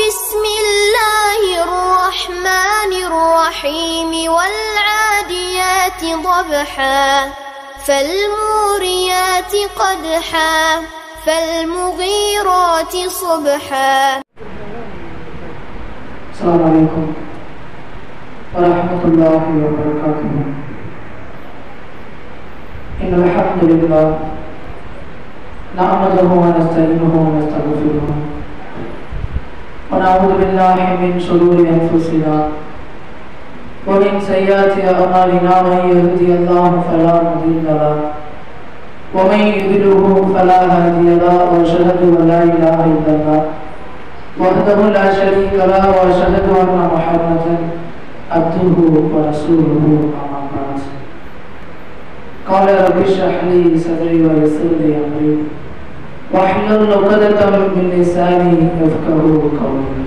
بسم الله الرحمن الرحيم والعاديات ضبحا فالموريات قدحا فالمغيرات صبحا السلام عليكم ورحمة الله وبركاته إن الحمد لله نحمده ونستعينه ونستغفره ونعوذ بالله من شرور أنفسنا ومن سيئات أعمالنا من يهدي الله فلا مضل له ومن يضلله فلا هادي له وأشهد أن لا إله إلا الله وحده لا شريك له واشهد ان محمدا عبده ورسوله اما بعد قال رب اشرح لي صدري ويسر لي امري واحلل عقدة من لساني يفقه قولي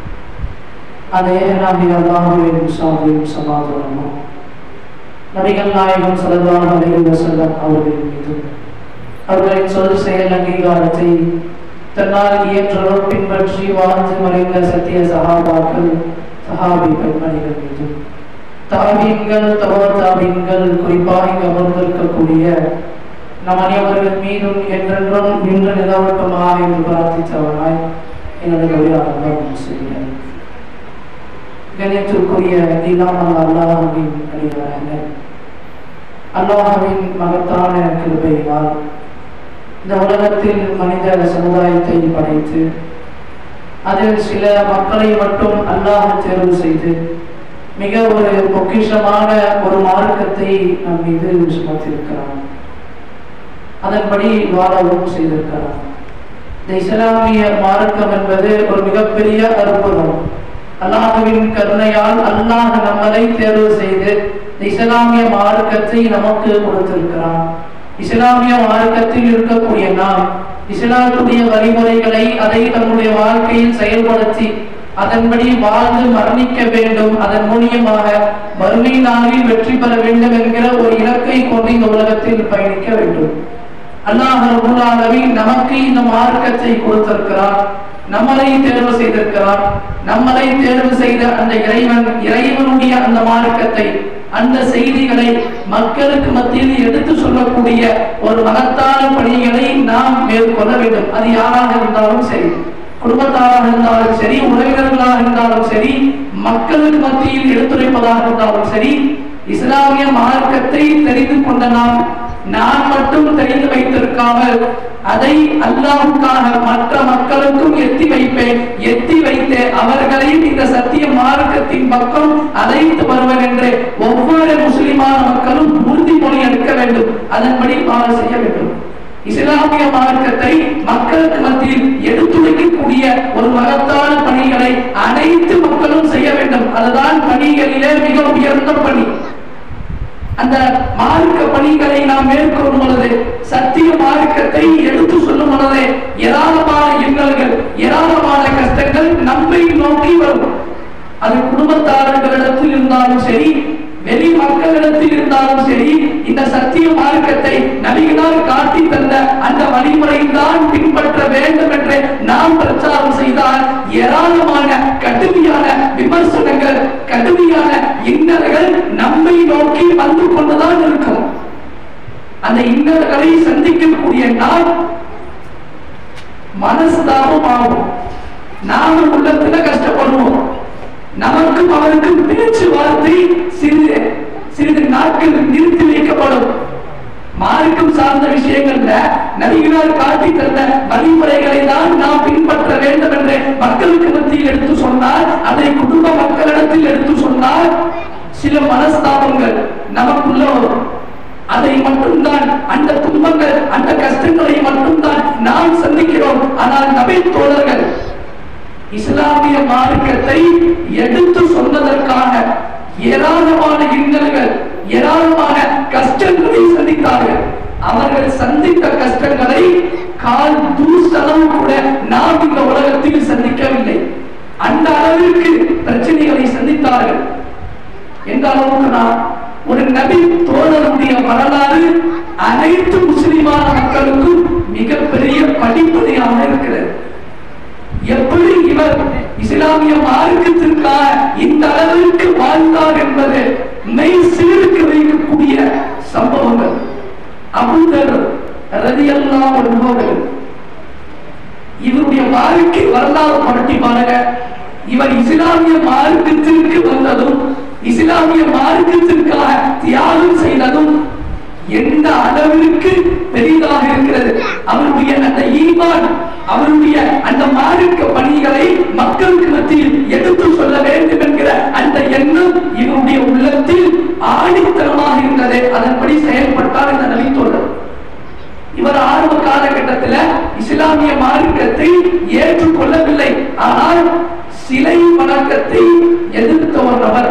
அதேனாகிய அல்லாஹுவின் சாதியும் சமாதானமும் நபிகள் நாயகம் ஸல்லல்லாஹு அலைஹி வஸல்லம் அவர்களின் மீது அவர்களின் சொல் செயல் அங்கீகாரத்தை தன்னால் இயன்றளவு பின்பற்றி வாழ்ந்து மறைந்த சத்திய சகாபாக்கள் சஹாபி பெண்மணிகள் மீது தாபீன்கள் தவ தாபீன்கள் குறிப்பாக இங்கு அமர்ந்திருக்கக்கூடிய நம் அனைவர்கள் மீதும் என்றென்றும் நின்று நிலவட்டுமாக என்று பிரார்த்தித்தவனாய் என்னுடைய ஆரம்பம் செய்கிறேன் கணியத்திற்குரிய இல்லாமல் அல்லாஹின் அடியாராக அல்லாஹின் மகத்தான கிருபையினால் இந்த உலகத்தில் மனித சமுதாயத்தை படைத்து அதில் சில மக்களை மட்டும் அல்லாஹ் தேர்வு செய்து மிக ஒரு பொக்கிஷமான ஒரு மார்க்கத்தை நம் மீது சுமத்திருக்கிறான் அதன்படி வாழவும் செய்திருக்கிறான் இந்த இஸ்லாமிய மார்க்கம் என்பது ஒரு மிகப்பெரிய அற்புதம் அல்லாஹுவின் கருணையால் அல்லாஹ் நம்மளை தேர்வு செய்து இந்த இஸ்லாமிய மார்க்கத்தை நமக்கு கொடுத்திருக்கிறான் இஸ்லாமிய மார்க்கத்தில் இருக்கக்கூடிய நாம் இஸ்லாத்துடைய வழிமுறைகளை அதை நம்முடைய வாழ்க்கையில் செயல்படுத்தி அதன்படி வாழ்ந்து மரணிக்க வேண்டும் அதன் மூலியமாக மறுமை நாளில் வெற்றி பெற வேண்டும் என்கிற ஒரு இலக்கை கொண்டு இந்த உலகத்தில் பயணிக்க வேண்டும் அல்லாஹ் ரபுல்லாலமின் நமக்கு இந்த மார்க்கத்தை கொடுத்திருக்கிறார் நம்மளை தேர்வு செய்திருக்கிறார் நம்மளை தேர்வு செய்த அந்த இறைவன் இறைவனுடைய அந்த மார்க்கத்தை அந்த செய்திகளை மக்களுக்கு மத்தியில் எடுத்து சொல்லக்கூடிய ஒரு மகத்தான பணிகளை நாம் மேற்கொள்ள வேண்டும் அது யாராக இருந்தாலும் சரி குடும்பத்தாராக இருந்தாலும் சரி உறவினர்களாக இருந்தாலும் சரி மக்களுக்கு மத்தியில் எடுத்துரைப்பதாக இருந்தாலும் சரி இஸ்லாமிய மார்க்கத்தை தெரிந்து கொண்ட நாம் நான் மட்டும் தெரிந்து வைத்திருக்காமல் அதை அல்லாவுக்காக மற்ற மக்களுக்கும் எத்தி வைப்பேன் எத்தி வைத்து அவர்களையும் இந்த சத்திய மார்க்கத்தின் பக்கம் அழைத்து வருவேன் என்று ஒவ்வொரு முஸ்லிமான மக்களும் உறுதிமொழி எடுக்க வேண்டும் அதன்படி வாழ செய்ய வேண்டும் இஸ்லாமிய மார்க்கத்தை மக்களுக்கு மத்தியில் எடுத்துரைக்கக்கூடிய ஒரு மகத்தான பணிகளை அனைத்து மக்களும் செய்ய வேண்டும் அதுதான் பணிகளிலே மிக உயர்ந்த பணி அந்த மார்க்க பணிகளை நாம் மேற்கொள்ளும் பொழுது சத்திய மார்க்கத்தை எடுத்து சொல்லும் பொழுது ஏராளமான இன்னல்கள் ஏராளமான கஷ்டங்கள் நம்மை நோக்கி வரும் அது குடும்பத்தாரர்களிடத்தில் இருந்தாலும் சரி வெளி மக்களிடத்தில் இருந்தாலும் சரி இந்த சத்திய மார்க்கத்தை நபிகளால் காட்டி தந்த அந்த வழிமுறையில் தான் பின்பற்ற வேண்டும் என்று நாம் பிரச்சாரம் செய்தால் ஏராளமான கடுமையான விமர்சனங்கள் கடுமையான இன்னல்கள் நம்மை நோக்கி வந்து கொண்டுதான் இருக்கும் அந்த இன்னல்களை சந்திக்கக்கூடிய நாம் மனஸ்தாபம் ஆகும் நாம உள்ளத்துல கஷ்டப்படுவோம் நமக்கும் அவருக்கும் பேச்சுவார்த்தை சிறிது சிறிது நாட்கள் நிறுத்தி வைக்கப்படும் மார்க்கம் சார்ந்த விஷயங்கள்ல நபிகளால் காட்டி தந்த வழிமுறைகளை தான் நாம் பின்பற்ற வேண்டும் என்று மக்களுக்கு மத்தியில் எடுத்து சொன்னால் அதை குடும்ப மக்களிடத்தில் எடுத்து சொன்னால் சில மனஸ்தாபங்கள் நமக்குள்ள வரும் அதை மட்டும்தான் அந்த துன்பங்கள் அந்த கஷ்டங்களை மட்டும்தான் நாம் சந்திக்கிறோம் ஆனால் நபி தோழர்கள் இஸ்லாமிய மார்க்கத்தை எடுத்து சொன்னதற்காக ஏராளமான இன்னல்கள் ஏராளமான கஷ்டங்களை சந்தித்தார்கள் அவர்கள் சந்தித்த கஷ்டங்களை கால் தூசளவு கூட நாம் இந்த உலகத்தில் சந்திக்கவில்லை அந்த அளவிற்கு பிரச்சனைகளை சந்தித்தார்கள் எந்த அளவுக்கு நான் ஒரு நபி தோழருடைய வரலாறு அனைத்து முஸ்லிமான மக்களுக்கும் மிகப்பெரிய படிப்படியாக இருக்கிறது எப்படி இவர் இஸ்லாம் இஸ்லாமிய மார்க்கத்திற்காக இந்த அளவிற்கு வாழ்ந்தார் என்பது மெய் சீர்க்கு வைக்கக்கூடிய சம்பவங்கள் அபுதர் ரதியெல்லாம் என்பவர்கள் இவருடைய வாழ்க்கை வரலாறு புரட்டி பாருங்க இவர் இஸ்லாமிய மார்க்கத்திற்கு வந்ததும் இஸ்லாமிய மார்க்கத்திற்காக தியாகம் செய்ததும் எந்த அளவிற்கு பெரிதாக இருக்கிறது அவருடைய அந்த ஈமான் அவருடைய அந்த மார்க்க பணிகளை மக்களுக்கு மத்தியில் எடுத்து சொல்ல வேண்டும் என்கிற அந்த எண்ணம் இவருடைய உள்ளத்தில் ஆணித்தனமாக இருந்தது அதன்படி செயல்பட்டார் இந்த நபி தோழர் இவர் ஆரம்ப காலகட்டத்தில் இஸ்லாமிய மார்க்கத்தை ஏற்றுக்கொள்ளவில்லை ஆனால் சிலை வணக்கத்தை எதிர்த்த ஒரு நபர்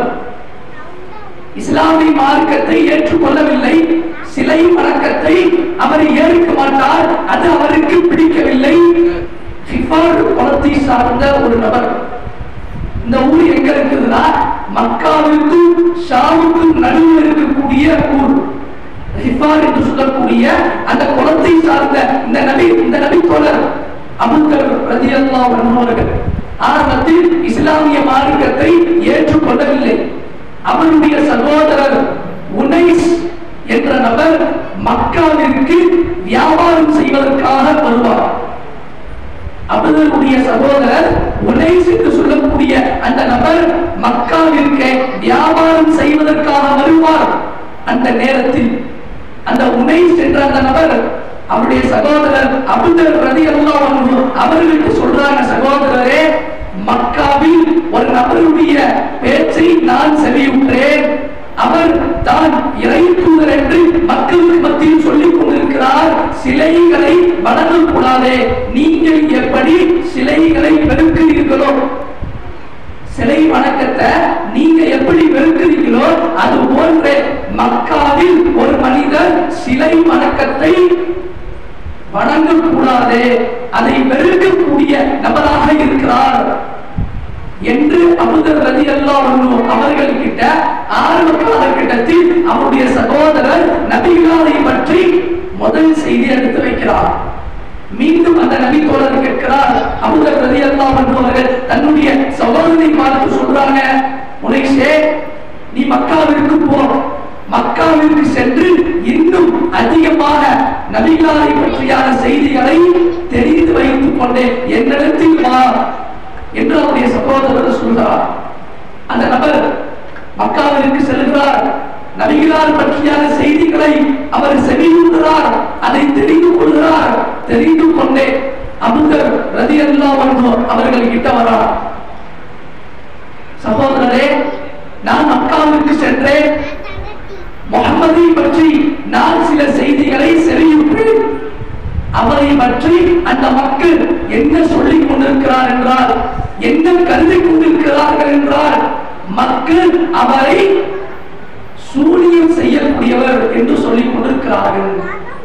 இஸ்லாமிய மார்க்கத்தை ஏற்றுக்கொள்ளவில்லை சிலை வணக்கத்தை அவர் ஏற்க மாட்டார் அது அவருக்கு பிடிக்கவில்லை ஃபிஃபார் குலத்தை சார்ந்த ஒரு நபர் இந்த ஊர் எங்க இருக்குதுன்னா மக்காவிற்கும் ஷாவுக்கும் நடுவில் இருக்கக்கூடிய ஊர் ஹிஃபார் என்று சொல்லக்கூடிய அந்த குலத்தை சார்ந்த இந்த நபி இந்த நபி தோழர் அபுக்கர் ரதியல்லாஹு அன்ஹு அவர்கள் ஆரம்பத்தில் இஸ்லாமிய மார்க்கத்தை ஏற்றுக்கொள்ளவில்லை அவருடைய சகோதரர் உனைஸ் என்ற நபர் மக்காவிற்கு வியாபாரம் செய்வதற்காக வருவார் அவர்களுடைய சகோதரர் உனைஸ் என்று சொல்லக்கூடிய அந்த நபர் மக்காவிற்கு வியாபாரம் செய்வதற்காக வருவார் அந்த நேரத்தில் அந்த உனைஸ் என்ற அந்த நபர் அவருடைய சகோதரர் அபுதர் ரதி அவர்களுக்கு சொல்றாங்க சகோதரரே மக்காவில் ஒரு நபருடைய பேச்சை நான் செவியுற்றேன் அவர் தான் இறை தூதர் என்று மக்களுக்கு மத்தியில் சொல்லிக் கொண்டிருக்கிறார் சிலைகளை வணங்கக்கூடாதே நீங்கள் எப்படி சிலைகளை வெறுக்கிறீர்களோ சிலை வணக்கத்தை நீங்க எப்படி வெறுக்கிறீங்களோ அது போன்ற மக்காவில் ஒரு மனிதர் சிலை வணக்கத்தை வணங்கக்கூடாது அதை வெறுக்கக்கூடிய நபராக இருக்கிறார் என்று அமுதர் ரதி அவர்கள் கிட்ட ஆரம்ப காலகட்டத்தில் அவருடைய சகோதரர் நபிகளாரை பற்றி முதல் செய்தி எடுத்து வைக்கிறார் மீண்டும் அந்த நபி தோழர் கேட்கிறார் அமுதர் ரதி அவர்கள் தன்னுடைய சகோதரனை பார்த்து சொல்றாங்க உனேஷே நீ மக்காவிற்கு போ மக்காவிற்கு சென்று இன்னும் அதிகமாக நபிகளாரை பற்றியான செய்திகளை தெரிந்து வைத்துக் கொண்டே என்னிடத்தில் வா என்று அவருடைய சகோதரர் சொல்கிறார் அந்த நபர் மக்காவிற்கு செல்கிறார் நபிகளார் பற்றியான செய்திகளை அவர் செவியுகிறார் அதை தெரிந்து கொள்கிறார் தெரிந்து கொண்டே அமுதர் ரதி அவர்கள் கிட்ட வரார் சகோதரரே நான் மக்காவிற்கு சென்றேன் முகமதை பற்றி நான் சில செய்திகளை செவியுற்றேன் அவரை பற்றி அந்த மக்கள் என்ன சொல்லிக் கொண்டிருக்கிறார் என்றால் என்ன கருதி கொண்டிருக்கிறார்கள் என்றால் மக்கள் அவரை சூனியம் செய்யக்கூடியவர் என்று சொல்லிக் கொண்டிருக்கிறார்கள்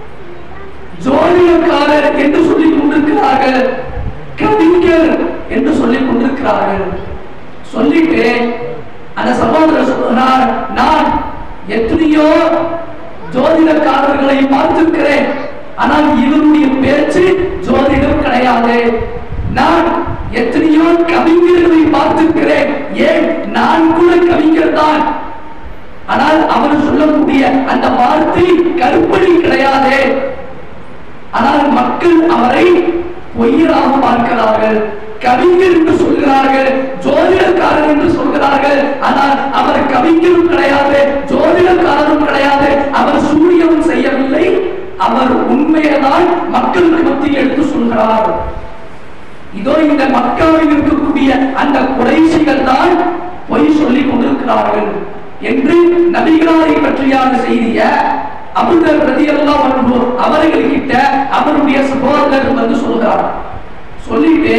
ஜோதிடக்காரர் என்று சொல்லிக் கொண்டிருக்கிறார்கள் கவிஞர் என்று சொல்லிக் கொண்டிருக்கிறார்கள் சொல்லிட்டு அந்த சகோதரர் சொல்றார் நான் எத்தனையோ ஜோதிடக்காரர்களை பார்த்திருக்கிறேன் ஆனால் இவருடைய பேச்சு ஜோதிடம் கிடையாது நான் எத்தனையோ கவிஞர்களை பார்த்திருக்கிறேன் ஏன் நான் கூட கவிஞர் தான் ஆனால் அவர் சொல்லக்கூடிய அந்த வார்த்தை கருப்படி கிடையாது ஆனால் மக்கள் அவரை பொய்யராக பார்க்கிறார்கள் கவிஞர் என்று சொல்கிறார்கள் ஜோதிடக்காரர் என்று சொல்கிறார்கள் ஆனால் அவர் கவிஞரும் கிடையாது ஜோதிடக்காரரும் கிடையாது அவர் சூரியம் செய்யவில்லை அவர் உண்மையதான் மக்களுக்கு மத்தியில் எடுத்து சொல்கிறார் இதோ இந்த மக்காவில் இருக்கக்கூடிய அந்த குறைசிகள் தான் பொய் சொல்லிக் கொண்டிருக்கிறார்கள் என்று நபிகளாரை பற்றியான செய்திய அபுதர் ரதி எல்லாம் அவர்கள் கிட்ட அவருடைய சகோதரர் வந்து சொல்கிறார் சொல்லிட்டு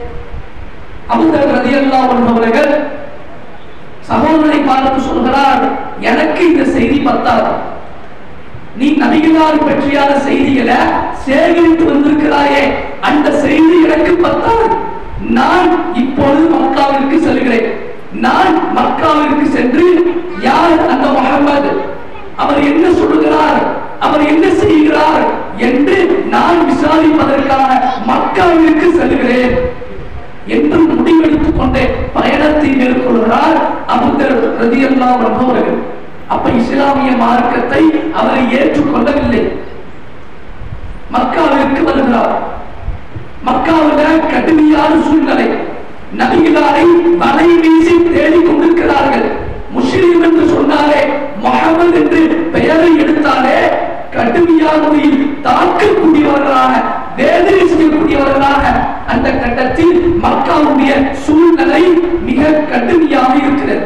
அபுதர் ரதி எல்லாம் அவர்கள் சகோதரனை பார்த்து சொல்கிறார் எனக்கு இந்த செய்தி பத்தாது நீ நபிகளார் பற்றியான செய்திகளை சேகரித்து வந்திருக்கிறாயே அந்த செய்தி எனக்கு பத்தாது நான் இப்பொழுது மக்காவிற்கு செல்கிறேன் நான் மக்காவிற்கு சென்று யார் அந்த முகமது அவர் என்ன சொல்லுகிறார் அவர் என்ன செய்கிறார் என்று நான் விசாரிப்பதற்காக மக்காவிற்கு செல்கிறேன் என்று முடிவெடுத்துக் கொண்டேன் ரதியல்லாஹு அன்ஹு அவர்கள் அப்ப இஸ்லாமிய மார்க்கத்தை அவர் ஏற்றுக்கொள்ளவில்லை மக்காவிற்கு வருகிறார் மக்காவில கடுமையான சூழ்நிலை நபிகளாரை வலை வீசி தேடிக் கொண்டிருக்கிறார்கள் முஸ்லிம் என்று சொன்னாலே முகமது என்று பெயரை எடுத்தாலே கடுமையான முறையில் தாக்கக்கூடியவர்களாக வேதனை செய்யக்கூடியவர்களாக அந்த கட்டத்தில் மக்காவுடைய சூழ்நிலை மிக கடுமையாக இருக்கிறது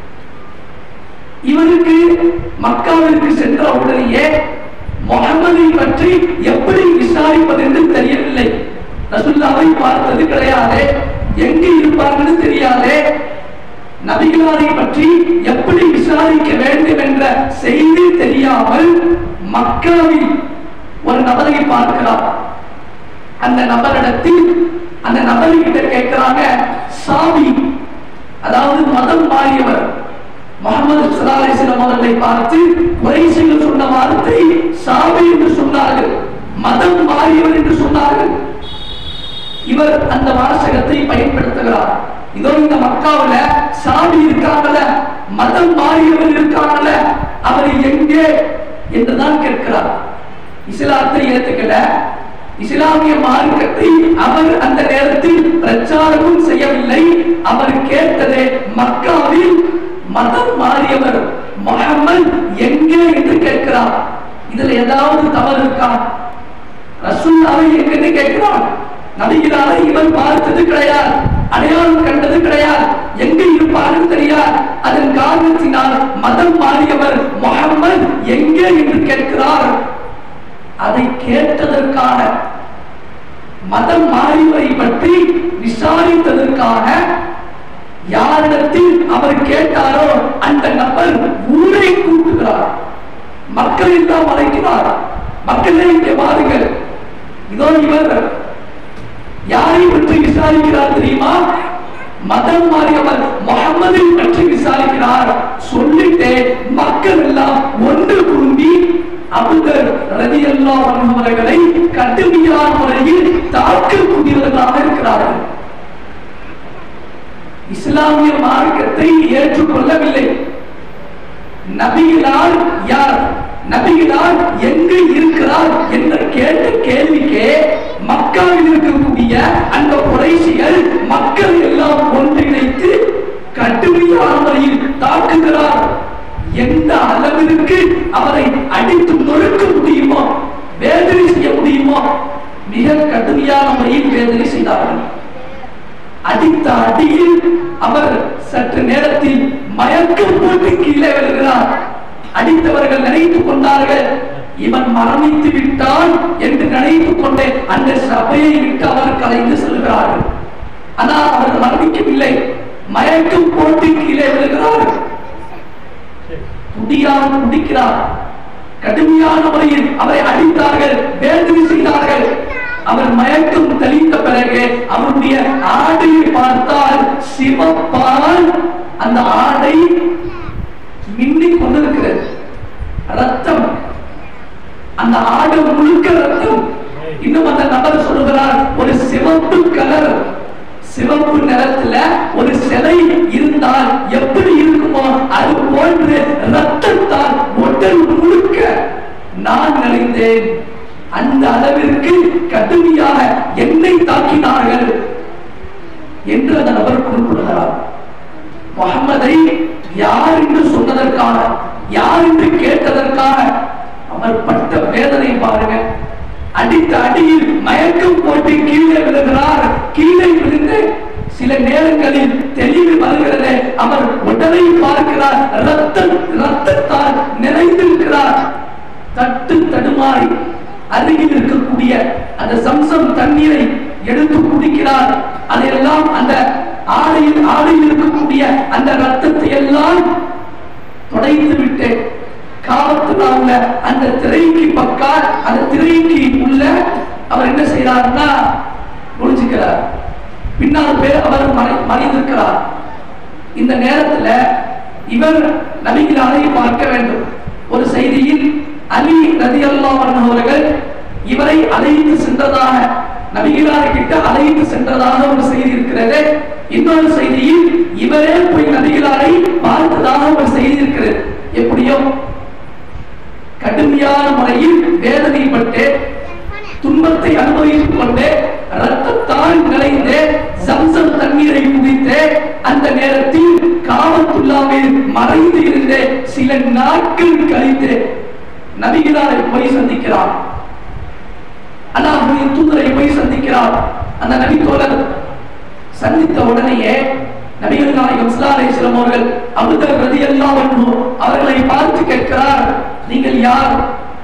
இவருக்கு மக்காவிற்கு சென்ற உடனேயே முகமதை பற்றி எப்படி விசாரிப்பது என்று தெரியவில்லை ரசுல்லாவை பார்த்தது கிடையாது எங்கு இருப்பார்கள் தெரியாதே நபிகளாரை பற்றி எப்படி விசாரிக்க வேண்டும் என்ற செய்தி தெரியாமல் மக்காவில் ஒரு நபரை பார்க்கிறார் அந்த நபரிடத்தில் அந்த நபர்கிட்ட கேட்கிறாங்க சாமி அதாவது மதம் மாறியவர் முகமது சலாஹிஸ்லாம் அவர்களை பார்த்து குறைசிகள் சொன்ன வார்த்தை சாமி என்று சொன்னார்கள் மதம் மாறியவர் என்று சொன்னார்கள் இவர் அந்த வாசகத்தை பயன்படுத்துகிறார் இதோ இந்த மக்காவுல சாமி இருக்காங்கல்ல மதம் மாறியவர் இருக்காங்கல்ல அவர் எங்கே என்றுதான் கேட்கிறார் இஸ்லாத்தை ஏத்துக்கல இஸ்லாமிய மார்க்கத்தை அவர் அந்த நேரத்தில் பிரச்சாரமும் செய்யவில்லை அவர் கேட்டதே மக்காவில் மதம் மாறியவர் முகமது எங்கே என்று கேட்கிறார் இதுல ஏதாவது தவறு இருக்கா ரசூல்லாவை எங்கன்னு கேட்கிறார் நபிகளாரை இவர் பார்த்தது கிடையாது அடையாளம் கண்டது கிடையாது எங்க இருப்பார்கள் தெரியாது அதன் காரணத்தினால் மதம் மாறியவர் முகமது எங்கே என்று கேட்கிறார் அதை கேட்டதற்கான மதம் மாறியவரை பற்றி விசாரித்ததற்காக யாரிடத்தில் அவர் கேட்டாரோ அந்த நபர் ஊரை கூட்டுகிறார் மக்கள் எல்லாம் அழைக்கிறார் மக்களே இங்கே பாருங்கள் இதோ இவர் யாரை பற்றி விசாரிக்கிறார் தெரியுமா மதம் மாறியவர் முகமதை பற்றி விசாரிக்கிறார் சொல்லிட்டு மக்கள் எல்லாம் ஒன்று கூடி அபுதர் ரதி அவர்களை கடுமையான முறையில் தாக்கக்கூடியவர்களாக இருக்கிறார்கள் இஸ்லாமிய மார்க்கத்தை ஏற்றுக்கொள்ளவில்லை நபிகளார் யார் நபிகளார் எங்கு இருக்கிறார் என்ற கேட்ட கேள்விக்கே மக்காவில் இருக்கக்கூடிய அந்த குறைசிகள் மக்கள் எல்லாம் ஒன்றிணைத்து கடுமையான முறையில் தாக்குகிறார் எந்த அளவிற்கு அவரை அடித்து நொறுக்க முடியுமோ வேதனை செய்ய முடியுமோ மிக கடுமையான முறையில் வேதனை செய்தார்கள் அடித்த அடியில் அவர் சற்று நேரத்தில் மயக்கம் போட்டு கீழே விழுகிறார் அடித்தவர்கள் நினைத்துக் கொண்டார்கள் இவன் மரணித்து விட்டான் என்று நினைத்துக் கொண்டே அந்த சபையை விட்டு அவர் கலைந்து செல்கிறார்கள் ஆனால் அவர் மரணிக்கவில்லை மயக்கம் போட்டு கீழே விழுகிறார் துடியாக துடிக்கிறார் கடுமையான முறையில் அவரை அடித்தார்கள் வேதனை செய்தார்கள் அவர் மயக்கம் தெளிந்த பிறகு அவருடைய ஆடையை பார்த்தால் சிவப்பால் அந்த ஆடை மின்னிக் கொண்டிருக்கிறது ரத்தம் அந்த ஆடை முழுக்க ரத்தம் இன்னும் அந்த நபர் சொல்லுகிறார் ஒரு சிவப்பு கலர் சிவப்பு நிறத்துல ஒரு சிலை இருந்தால் எப்படி இருக்குமோ அது போன்று ரத்தத்தால் உடல் முழுக்க நான் நலிந்தேன் அந்த அளவிற்கு கடுமையாக என்னை தாக்கினார்கள் என்று அந்த நபர் குறிப்பிடுகிறார் முகமதை யார் என்று சொன்னதற்காக யார் என்று கேட்டதற்காக அவர் பட்ட வேதனை பாருங்க அடித்த அடியில் மயக்கம் போட்டு கீழே விழுகிறார் கீழே விழுந்து சில நேரங்களில் தெளிவு வருகிறது அவர் உடலை பார்க்கிறார் ரத்தம் ரத்தத்தால் நிறைந்திருக்கிறார் தட்டு தடுமாறி அருகில் இருக்கக்கூடிய அந்த சம்சம் தண்ணீரை எடுத்து குடிக்கிறார் அதையெல்லாம் அந்த ஆடையில் ஆடையில் இருக்கக்கூடிய அந்த ரத்தத்தை எல்லாம் துடைத்து விட்டு காவத்துலாம் உள்ள அந்த திரைக்கு பக்கால் அந்த திரைக்கு உள்ள அவர் என்ன செய்யறாருன்னா ஒளிஞ்சுக்கிறார் பின்னால் பேர் அவர் மறை மறைந்திருக்கிறார் இந்த நேரத்துல இவர் நபிகளாரை பார்க்க வேண்டும் ஒரு செய்தியில் அலி ரதி அவர்கள் இவரை அழைத்து சென்றதாக நபிகளாரை கிட்ட அழைத்து சென்றதாக ஒரு செய்தி இருக்கிறது இன்னொரு செய்தியில் இவரே போய் நபிகளாரை பார்த்ததாக ஒரு செய்தி இருக்கிறது எப்படியோ கடுமையான முறையில் வேதனைப்பட்டு துன்பத்தை அனுபவித்துக் கொண்டு ரத்தத்தால் நிறைந்து சம்சம் தண்ணீரை குடித்து அந்த நேரத்தில் காவத்துள்ளாவில் மறைந்து இருந்த சில நாட்கள் கழித்து நபிகளாரை போய் சந்திக்கிறார் அல்லாஹுவின் தூதரை போய் சந்திக்கிறார் அந்த நபி தோழர் சந்தித்த உடனேயே நபிகள் நாயகம் ஸல்லல்லாஹு அலைஹி வஸல்லம் அவர்கள் அபூதர் ரலியல்லாஹு அன்ஹு அவர்களை பார்த்து கேட்கிறார் நீங்கள் யார்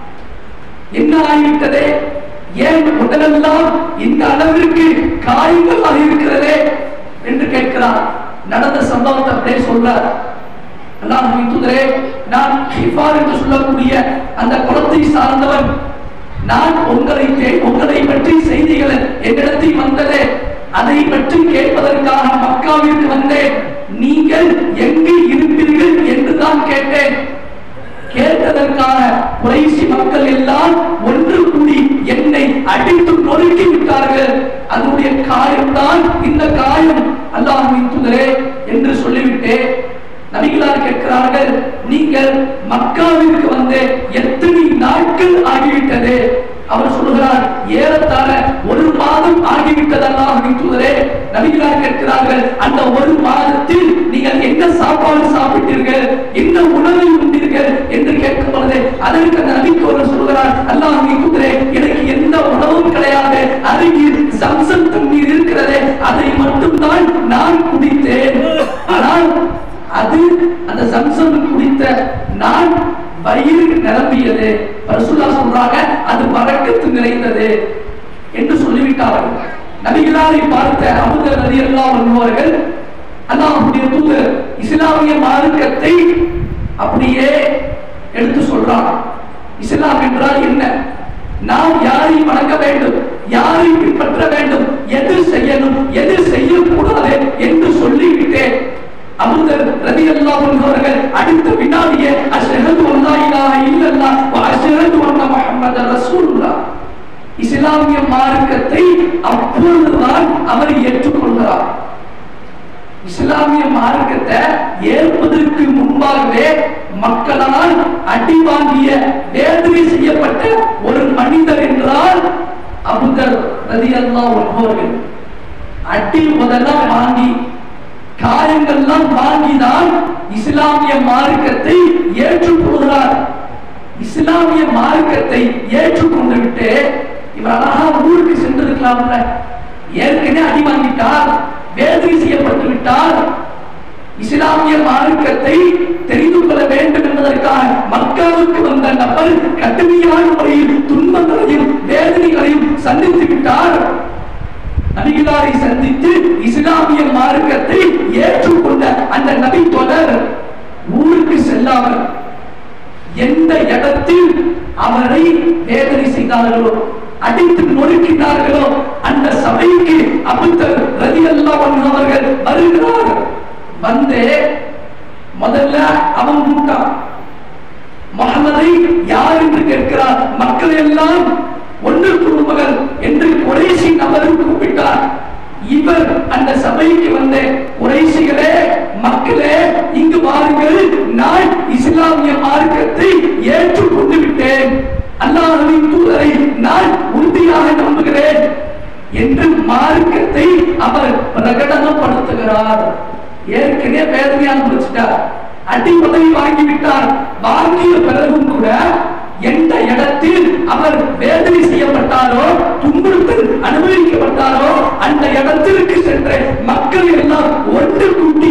என்ன ஆகிவிட்டதே ஏன் உடலெல்லாம் இந்த அளவிற்கு காயங்களாக இருக்கிறதே என்று கேட்கிறார் நடந்த சம்பவத்தை அப்படியே சொல்றார் அல்லாஹ்வின் தூதரே நான் ஹிஃபார் என்று சொல்லக்கூடிய அந்த குலத்தை சார்ந்தவன் நான் உங்களை தே- உங்களை பற்றி செய்திகள் என்னிடத்தில் வந்ததே அதை பற்றி கேட்பதற்காக மக்காவிற்கு வந்தேன் நீங்கள் எங்கு இருப்பீர்கள் என்று தான் கேட்டேன் கேட்டதற்காக குறைசி மக்கள் எல்லாம் ஒன்று கூடி என்னை அடித்து நொறுக்கி விட்டார்கள் அதனுடைய காயம்தான் இந்த காயம் அல்லாஹ்வின் தூதரே என்று சொல்லிவிட்டு நபிகளார் கேட்கிறார்கள் நீங்கள் மக்காவிற்கு வந்து எத்தனை நாட்கள் ஆகிவிட்டது அவர் சொல்லுகிறார் ஏறத்தாழ ஒரு மாதம் ஆகிவிட்டது அல்லாஹ்வின் தூதரே நபிகளார் கேட்கிறார்கள் அந்த ஒரு மாதத்தில் நீங்கள் என்ன சாப்பாடு சாப்பிட்டீர்கள் என்ன உணவை உண்டீர்கள் என்று கேட்கும் பொழுது அதற்கு அந்த நபிக்கோரர் சொல்கிறார் அல்லாஹ்வின் தூதரே எனக்கு எந்த உணவும் கிடையாது அருகில் சம்சம் தண்ணீர் இருக்கிறதே அதை மட்டும்தான் நான் குடித்தேன் ஆனால் அது அந்த சம்சம் குடித்த நான் வயிறு நிரம்பியது ரசூல்லா சொல்றாங்க அது பறக்கத்து நிறைந்தது என்று சொல்லிவிட்டார்கள் நபிகளாரை பார்த்த அபுதர் நதி எல்லாம் வருபவர்கள் அல்லாஹ்வுடைய தூதர் இஸ்லாமிய மார்க்கத்தை அப்படியே எடுத்து சொல்றாங்க இஸ்லாம் என்றால் என்ன நாம் யாரை வணங்க வேண்டும் யாரை பின்பற்ற வேண்டும் எது செய்யணும் எது செய்யக்கூடாது என்று சொல்லிவிட்டு அபூதர் ரலியல்லாஹு அன்ஹு அவர்கள் அடுத்த வினாடியே அஷ்ஹது அல்லா இலாஹ இல்லல்லாஹ் வ அஷ்ஹது அன்ன முஹம்மதர் ரசூலுல்லாஹ் இஸ்லாமிய மார்க்கத்தை அப்பொழுதுதான் அவர் ஏற்றுக்கொள்கிறார் இஸ்லாமிய மார்க்கத்தை ஏற்பதற்கு முன்பாகவே மக்களால் அடி வாங்கிய வேதனை செய்யப்பட்ட ஒரு மனிதர் என்றால் அபுதர் ரலியல்லாஹு அன்ஹு அவர்கள் அடி முதல்ல வாங்கி காயங்கள்லாம் வாங்கிதான் இஸ்லாமிய மார்க்கத்தை ஏற்றுக்கொள்கிறார் இஸ்லாமிய மார்க்கத்தை ஏற்றுக்கொண்டு விட்டு இவர் அழகா ஊருக்கு சென்றிருக்கலாம்ல ஏற்கனவே அடி வாங்கிட்டார் வேதனை செய்யப்பட்டு விட்டார் இஸ்லாமிய மார்க்கத்தை தெரிந்து கொள்ள வேண்டும் என்பதற்காக மக்காவுக்கு வந்த நபர் கடுமையான முறையில் துன்பங்களையும் வேதனைகளையும் சந்தித்து விட்டார் நபிகளாரை சந்தித்து இஸ்லாமிய மார்க்கத்தை ஏற்றுக்கொண்ட அந்த நபி தொடர் ஊருக்கு செல்லாமல் எந்த இடத்தில் அவரை வேதனை செய்தார்களோ அடித்து நொறுக்கினார்களோ அந்த சபைக்கு அபுத்தர் ரதி அவர்கள் வருகிறார் வந்து முதல்ல அவன் கூட்டான் முகமதை யார் என்று கேட்கிறார் மக்கள் எல்லாம் ஒன்று குடும்பங்கள் என்று குறைசி நபரை கூப்பிட்டார் இவர் அந்த சபைக்கு வந்த குறைசிகளே மக்களே இங்கு வாருங்கள் நான் இஸ்லாமிய மார்க்கத்தை ஏற்றுக்கொண்டு விட்டேன் அல்லாஹ்வின் தூதரை நான் உறுதியாக நம்புகிறேன் என்று மார்க்கத்தை அவர் பிரகடனப்படுத்துகிறார் ஏற்கனவே வேதனை அனுபவிச்சிட்டார் அடி உதவி வாங்கிவிட்டார் வாங்கிய பிறகும் கூட எந்த இடத்தில் அவர் வேதனை செய்யப்பட்டாரோ துன்புறுத்தல் அனுபவிக்கப்பட்டாரோ அந்த இடத்திற்கு சென்ற மக்கள் எல்லாம் ஒன்று கூட்டி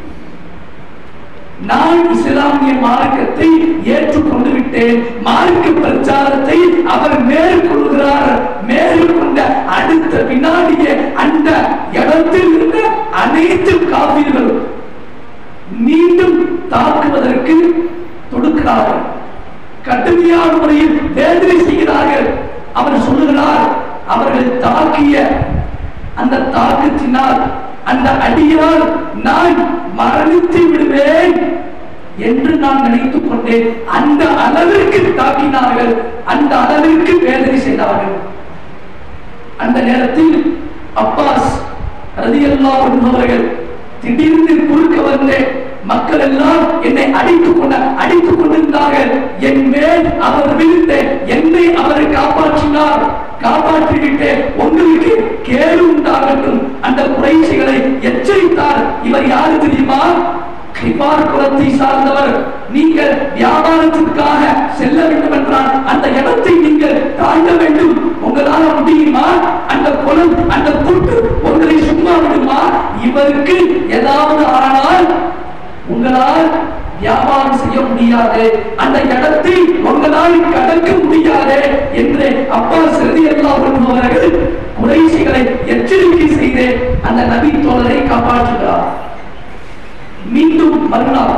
நான் இஸ்லாமிய மார்க்கத்தை ஏற்றுக்கொண்டு விட்டேன் மார்க்க பிரச்சாரத்தை அவர் மேற்கொள்கிறார் மேற்கொண்ட அடுத்த வினாடியே அந்த இடத்தில் இருந்த அனைத்து காவிர்களும் மீண்டும் தாக்குவதற்கு தொடுக்கிறார்கள் கடுமையான முறையில் வேதனை செய்கிறார்கள் அவர் சொல்லுகிறார் அவர்கள் தாக்கிய அந்த தாக்கத்தினால் அந்த அடியால் நான் மரணித்து விடுவேன் என்று நான் நினைத்துக் கொண்டேன் அந்த அளவிற்கு தாக்கினார்கள் அந்த அளவிற்கு வேதனை செய்தார்கள் அந்த நேரத்தில் அப்பாஸ் ரதியல்லாஹு அன்ஹு அவர்கள் திடீர்னு குறுக்க வந்து மக்கள் எல்லாம் என்னை அடித்துக் கொண்ட அடித்துக் கொண்டிருந்தார்கள் என் மேல் அவர் விழுந்த என்னை அவரை காப்பாற்றினார் காப்பாற்றிவிட்டு உங்களுக்கு கேடு உண்டாகட்டும் அந்த குறைசிகளை எச்சரித்தார் இவர் யாரு தெரியுமா கிபார் குலத்தை சார்ந்தவர் நீங்கள் வியாபாரத்திற்காக செல்ல வேண்டும் என்றால் அந்த இடத்தை நீங்கள் தாண்ட வேண்டும் உங்களால முடியுமா அந்த குலம் அந்த கூட்டு உங்களை சும்மா விடுமா இவருக்கு ஏதாவது ஆனால் உங்களால் வியாபாரம் செய்ய முடியாது அந்த இடத்தை உங்களால் கடக்க முடியாது என்று அப்பா சிறுதி எல்லாம் அவர்கள் குறைசிகளை எச்சரிக்கை செய்து அந்த நபி தோழரை காப்பாற்றுகிறார் மீண்டும் மறுநாள்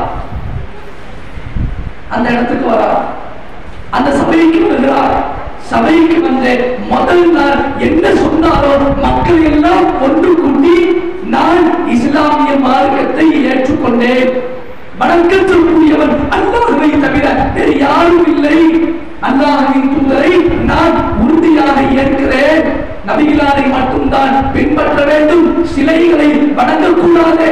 அந்த இடத்துக்கு வரார் அந்த சபைக்கு வருகிறார் சபைக்கு வந்து முதல் நாள் என்ன சொன்னாரோ மக்கள் எல்லாம் ஒன்று கூட்டி நான் இஸ்லாமிய மார்க்கத்தை ஏற்றுக்கொண்டேன் வணக்கத்திற்குரியவன் அல்லாஹுவை தவிர வேறு யாரும் இல்லை அல்லாஹுவின் தூதரை நான் உறுதியாக ஏற்கிறேன் நபிகளாரை மட்டும்தான் பின்பற்ற வேண்டும் சிலைகளை வணங்கக்கூடாது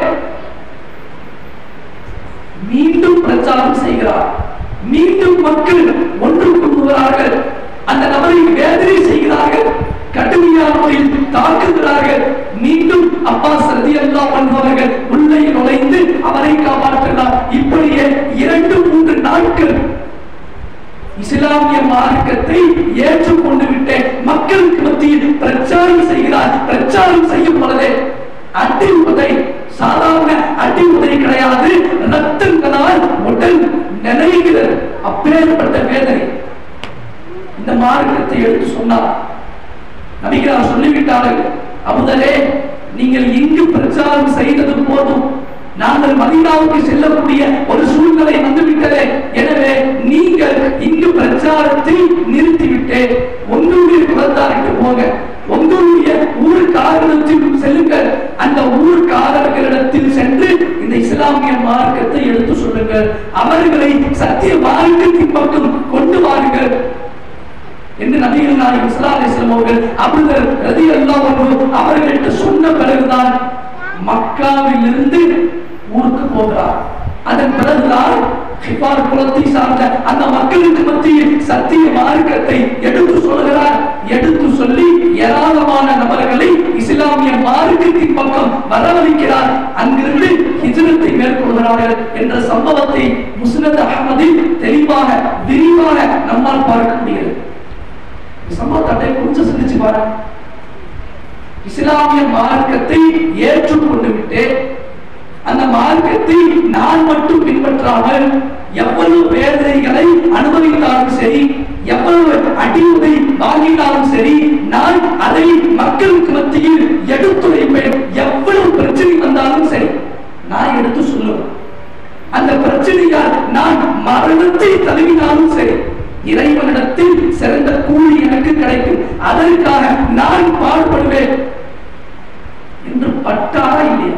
மீண்டும் பிரச்சாரம் செய்கிறார் மீண்டும் மக்கள் ஒன்று கூடுகிறார்கள் அந்த நபரை வேதனை செய்கிறார்கள் கடுமையான முறையில் தாக்குகிறார்கள் மீண்டும் அப்பாஸ் ரதி அல்லா பண்ணுபவர்கள் உள்ளே நுழைந்து அவரை காப்பாற்றுகிறார் இப்படியே இரண்டு மூன்று நாட்கள் இஸ்லாமிய மார்க்கத்தை ஏற்றுக்கொண்டு விட்டு மக்களுக்கு மத்தியில் பிரச்சாரம் செய்கிறார் பிரச்சாரம் செய்யும் பொழுது அடி உதை சாதாரண அடி உதை கிடையாது ரத்தங்களால் உடல் நினைகிறது அப்பேற்பட்ட வேதனை இந்த மார்க்கத்தை எடுத்து சொன்னார் நபிகளார் சொல்லிவிட்டார்கள் அமுதரே நீங்கள் இங்கு பிரச்சாரம் செய்தது போதும் நாங்கள் மதீனாவுக்கு செல்லக்கூடிய ஒரு சூழ்நிலை வந்துவிட்டதே எனவே நீங்கள் இங்கு பிரச்சாரத்தை நிறுத்திவிட்டு உங்களுடைய குலத்தாருக்கு போக உங்களுடைய ஊர்க்காரரிடத்தில் செல்லுங்கள் அந்த ஊர்க்காரர்களிடத்தில் சென்று இந்த இஸ்லாமிய மார்க்கத்தை எடுத்து சொல்லுங்கள் அவர்களை சத்திய மார்க்கத்தின் பக்கம் கொண்டு வாருங்கள் என்று நபிகள் நாயகம் ஸல்லல்லாஹு அலைஹி வஸல்லம் அவர்கள் அபூதர் ரலியல்லாஹு அன்ஹு அவர்கள்ட்ட சொன்ன பிறகுதான் மக்காவில் இருந்து ஊருக்கு போகிறார் அதன் பிறகுதான் ஹிபார் குலத்தை சார்ந்த அந்த மக்களுக்கு மத்தியில் சத்திய மார்க்கத்தை எடுத்து சொல்கிறார் எடுத்து சொல்லி ஏராளமான நபர்களை இஸ்லாமிய மார்க்கத்தின் பக்கம் வரவழைக்கிறார் அங்கிருந்து ஹிஜ்ரத்தை மேற்கொள்கிறார்கள் என்ற சம்பவத்தை முஸ்னத் அகமதில் தெளிவாக விரிவாக நம்மால் பார்க்க முடிகிறது இந்த சம்பவத்தை கொஞ்சம் சிந்திச்சு பாருங்க இஸ்லாமிய மார்க்கத்தை ஏற்றுக்கொண்டு விட்டு அந்த மார்க்கத்தை நான் மட்டும் பின்பற்றாமல் எவ்வளவு வேதனைகளை அனுபவித்தாலும் சரி எவ்வளவு அடிவுதை வாங்கினாலும் சரி நான் அதை மக்களுக்கு மத்தியில் எடுத்துரைப்பேன் எவ்வளவு பிரச்சனை வந்தாலும் சரி நான் எடுத்து சொல்லுவேன் அந்த பிரச்சனையால் நான் மரணத்தை தழுவினாலும் சரி இறைவனிடத்தில் சிறந்த கூலி எனக்கு கிடைக்கும் அதற்காக நான் பாடுபடுவேன் என்று பட்டாரா இல்லையா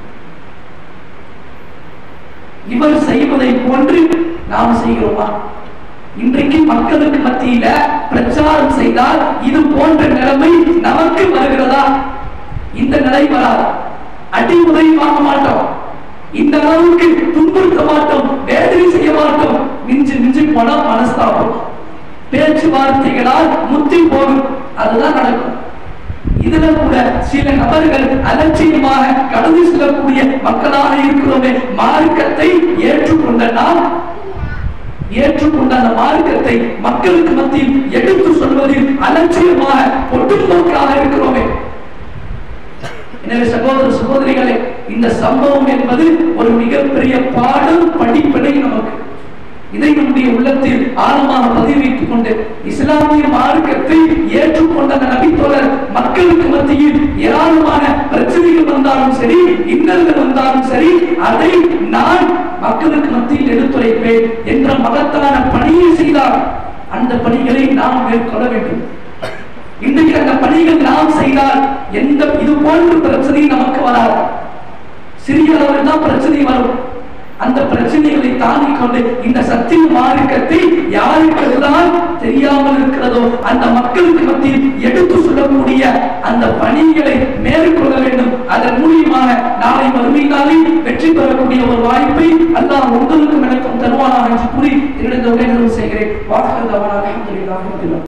இவர் செய்வதை போன்று நாம் செய்கிறோமா இன்றைக்கு மக்களுக்கு மத்தியில பிரச்சாரம் செய்தால் இது போன்ற நிலைமை நமக்கு வருகிறதா இந்த நிலை வராது அடி உதவி வாங்க மாட்டோம் இந்த அளவுக்கு துன்புறுத்த மாட்டோம் வேதனை செய்ய மாட்டோம் மிஞ்சி மிஞ்சி போனா மனஸ்தாபம் பேச்சுவார்த்தைகளால் முத்தி போகும் அதுதான் நடக்கும் இதுல கூட சில நபர்கள் அலட்சியமாக கடந்து செல்லக்கூடிய மக்களாக இருக்கிறோமே மார்க்கத்தை ஏற்றுக்கொண்ட நாம் ஏற்றுக்கொண்ட அந்த மார்க்கத்தை மக்களுக்கு மத்தியில் எடுத்து சொல்வதில் அலட்சியமாக ஒட்டுமொக்காக இருக்கிறோமே எனவே சகோதர சகோதரிகளே இந்த சம்பவம் என்பது ஒரு மிகப்பெரிய பாடம் படிப்பினை நமக்கு இதை நம்முடைய உள்ளத்தில் ஆழமாக பதிவு வைத்துக் கொண்டு இஸ்லாமிய மார்க்கத்தை ஏற்றுக்கொண்ட அந்த நபித்தோழர் மக்களுக்கு மத்தியில் ஏராளமான பிரச்சனைகள் வந்தாலும் சரி இன்னல்கள் வந்தாலும் சரி அதை நான் மக்களுக்கு மத்தியில் எடுத்துரைப்பேன் என்ற மகத்தான பணியை செய்தார் அந்த பணிகளை நாம் மேற்கொள்ள வேண்டும் இன்றைக்கு அந்த பணிகள் நாம் செய்தால் எந்த இது போன்ற பிரச்சனை நமக்கு வராது சிறிய அளவில் தான் பிரச்சனை வரும் அந்த பிரச்சனைகளை தாங்கிக் கொண்டு இந்த சத்திய மார்க்கத்தை யாருக்கெல்லாம் தெரியாமல் இருக்கிறதோ அந்த மக்களுக்கு மத்தியில் எடுத்து சொல்லக்கூடிய அந்த பணிகளை மேற்கொள்ள வேண்டும் அதன் மூலியமாக நாளை மறுமை நாளில் வெற்றி பெறக்கூடிய ஒரு வாய்ப்பை அல்லாஹ் உங்களுக்கும் எனக்கும் தருவானாக என்று கூறி என்னுடைய உரை நிறைவு செய்கிறேன் வாசகர் அல்ஹம்துலில்லாஹி ரப்பில் ஆலமீன்